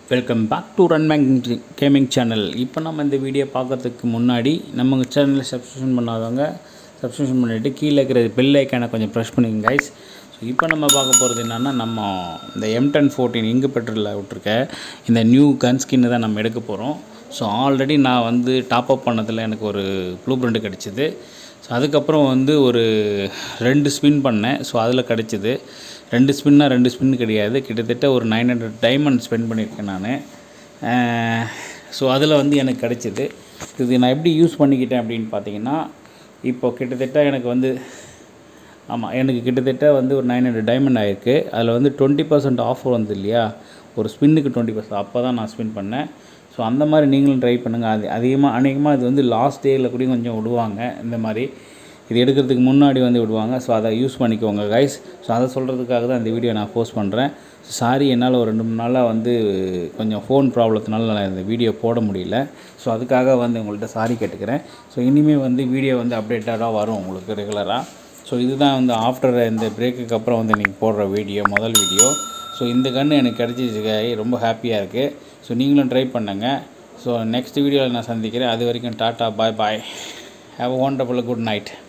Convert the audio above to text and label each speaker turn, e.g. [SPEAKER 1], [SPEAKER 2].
[SPEAKER 1] welcome back to run bank gaming channel இப்போ நம்ம இந்த வீடியோ பார்க்கறதுக்கு முன்னாடி நம்ம சேனலில் சப்ஸ்கிரிப்ஷன் பண்ணாதவங்க சப்ஸ்கிரிப்ஷன் பண்ணிவிட்டு கீழே இருக்கிற பெல் ஐக்கானை கொஞ்சம் ப்ரெஸ் பண்ணிக்கங்க கைஸ் ஸோ இப்போ நம்ம பார்க்க போகிறது என்னென்னா நம்ம இந்த எம் டென் ஃபோர்டீன் இங்கு பெட்ரோலில் விட்ருக்க இந்த நியூ கன் ஸ்கின்னு தான் நம்ம எடுக்க போகிறோம் ஸோ ஆல்ரெடி நான் வந்து டாப் அப் பண்ணதில் எனக்கு ஒரு ப்ளூ பிரிண்ட் கிடச்சிது ஸோ அதுக்கப்புறம் வந்து ஒரு ரெண்டு ஸ்பின் பண்ணேன் ஸோ அதில் கிடச்சிது ரெண்டு ஸ்பின்னா ரெண்டு ஸ்பின் கிடையாது கிட்டத்தட்ட ஒரு நைன் ஹண்ட்ரட் டைமண்ட் ஸ்பெண்ட் பண்ணியிருக்கேன் நான் ஸோ அதில் வந்து எனக்கு கிடச்சிது இது நான் எப்படி யூஸ் பண்ணிக்கிட்டேன் அப்படின்னு பார்த்தீங்கன்னா இப்போ கிட்டத்தட்ட எனக்கு வந்து ஆமாம் எனக்கு கிட்டத்தட்ட வந்து ஒரு நைன் ஹண்ட்ரட் டைமண்ட் ஆயிருக்கு அதில் வந்து டுவெண்ட்டி பர்சன்ட் ஆஃபர் வந்து இல்லையா ஒரு ஸ்பின்னுக்கு டுவெண்ட்டி பர்சன்ட் அப்போ தான் நான் ஸ்பின் பண்ணேன் ஸோ அந்த மாதிரி நீங்களும் ட்ரை பண்ணுங்கள் அது அதிகமாக அநேகமாக இது வந்து லாஸ்ட் டேயில் கூட கொஞ்சம் விடுவாங்க இந்த மாதிரி இது எடுக்கிறதுக்கு முன்னாடி வந்து விடுவாங்க ஸோ அதை யூஸ் பண்ணிக்கோங்க கைஸ் ஸோ அதை சொல்கிறதுக்காக தான் இந்த வீடியோ நான் போஸ்ட் பண்ணுறேன் சாரி என்னால் ஒரு ரெண்டு மூணு நாளாக வந்து கொஞ்சம் ஃபோன் ப்ராப்ளத்தினால நான் இந்த வீடியோ போட முடியல ஸோ அதுக்காக வந்து உங்கள்கிட்ட சாரி கேட்டுக்கிறேன் ஸோ இனிமேல் வந்து வீடியோ வந்து அப்டேட்டடாக வரும் உங்களுக்கு ரெகுலராக ஸோ இதுதான் வந்து ஆஃப்டர் இந்த பிரேக்குக்கு அப்புறம் வந்து நீங்கள் போடுற வீடியோ முதல் வீடியோ ஸோ இந்த கன்று எனக்கு கிடச்சிச்சு ரொம்ப ஹாப்பியாக இருக்குது ஸோ நீங்களும் ட்ரை பண்ணுங்கள் ஸோ நெக்ஸ்ட் வீடியோவில் நான் சந்திக்கிறேன் அது வரைக்கும் tata bye bye have wonderful good night